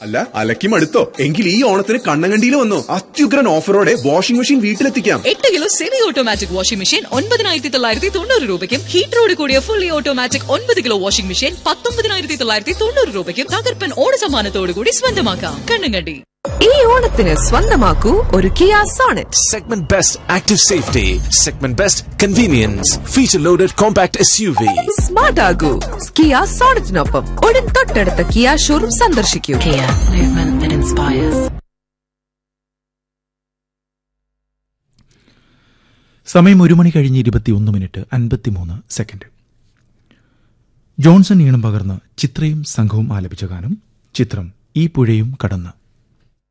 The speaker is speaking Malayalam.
അല്ല അലക്കി മടുത്തോ എങ്കിൽ ഈ ഓണത്തിന് കണ്ണങ്കണ്ടിയിൽ വന്നോ അത്യുഗ്രൻ ഓഫറോടെ വാഷിംഗ് മെഷീൻ വീട്ടിലെത്തിക്കാം എട്ട് kilo semi automatic washing machine ഒൻപതിനായിരത്തി തൊള്ളായിരത്തി തൊണ്ണൂറ് രൂപയ്ക്കും ഹീറ്ററോട് കൂടിയ ഫുള്ളി ഓട്ടോമാറ്റിക് ഒൻപത് കിലോ വാഷിംഗ് മെഷീൻ പത്തൊമ്പതിനായിരത്തി തൊള്ളായിരത്തി തൊണ്ണൂറ് രൂപയ്ക്കും തകർപ്പൻ ഓണ സമ്മാനത്തോടു കൂടി സ്വന്തമാക്കാം കണ്ണങ്കണ്ടി ഈ ഓണത്തിന് സ്വന്തമാക്കൂ ഒരു Kia Sonet Segment Best Active Safety, Segment Best Convenience, Feature Loaded Compact SUV. Smart ആകൂ കിയ സോണറ്റിനൊപ്പം ഉടൻ തൊട്ടടുത്ത കിയ ഷോറൂം സന്ദർശിക്കൂ Kia, movement that inspires. സമയം ഒരു മണി കഴിഞ്ഞ് ഇരുപത്തിയൊന്ന് മിനിറ്റ് അൻപത്തിമൂന്ന് സെക്കൻഡ് ജോൺസൺ ഈണം പകർന്ന് ചിത്രയും സംഘവും ആലപിച്ച ഗാനം ചിത്രം ഈ പുഴയും കടന്ന്